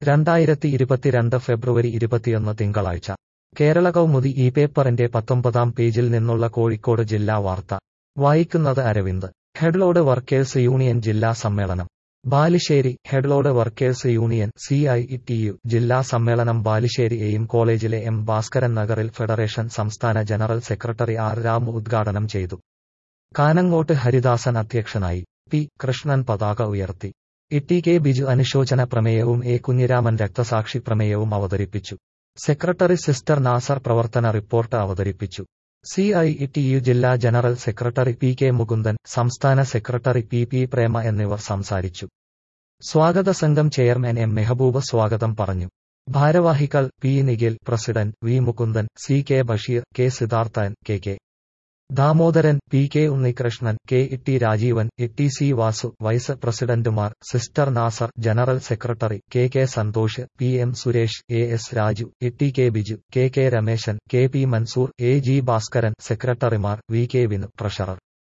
രണ്ടായിരത്തി ഇരുപത്തിരണ്ട് ഫെബ്രുവരി ഇരുപത്തിയൊന്ന് തിങ്കളാഴ്ച കേരള കൗമുദി ഈ പേപ്പറിന്റെ പത്തൊമ്പതാം പേജിൽ നിന്നുള്ള കോഴിക്കോട് ജില്ലാ വാർത്ത വായിക്കുന്നത് അരവിന്ദ് ഹെഡ്ലോഡ് വർക്കേഴ്സ് യൂണിയൻ ജില്ലാ സമ്മേളനം Balussery headload workers union C I T U ജില്ലാ സമ്മേളനം ബാലുശ്ശേരി എയിം കോളേജിലെ എം ഭാസ്കരൻ നഗറിൽ ഫെഡറേഷൻ സംസ്ഥാന ജനറൽ സെക്രട്ടറി ആർ രാമു ഉദ്ഘാടനം ചെയ്തു കാനങ്ങോട്ട് ഹരിദാസൻ അധ്യക്ഷനായി പി കൃഷ്ണൻ പതാക ഉയർത്തി ഇട്ടി കെ ബിജു അനുശോചന പ്രമേയവും എ കുഞ്ഞിരാമൻ രക്തസാക്ഷി പ്രമേയവും അവതരിപ്പിച്ചു സെക്രട്ടറി സിസ്റ്റർ നാസർ പ്രവർത്തന റിപ്പോർട്ട് അവതരിപ്പിച്ചു സി ഐ ടി യു ജില്ലാ general secretary P K Mukundan സംസ്ഥാന സെക്രട്ടറി പി പി പ്രേമ എന്നിവർ സംസാരിച്ചു സ്വാഗത സംഘം ചെയർമാൻ എം മെഹബൂബ് സ്വാഗതം പറഞ്ഞു ഭാരവാഹികൾ P Nikhil president V Mukundan C K Basheer K Siddharthan K K Damodaran P K Unnikrishnan K Itty Rajeevan Itty C Vasu vice പ്രസിഡന്റുമാർ സിസ്റ്റർ Nasar general secretary K K Santosh P M Suresh A S Raju Itty K Biju K K Ramesan K P Mansoor A G Bhaskaran സെക്രട്ടറിമാർ വി കെ വിനു ട്രഷറർ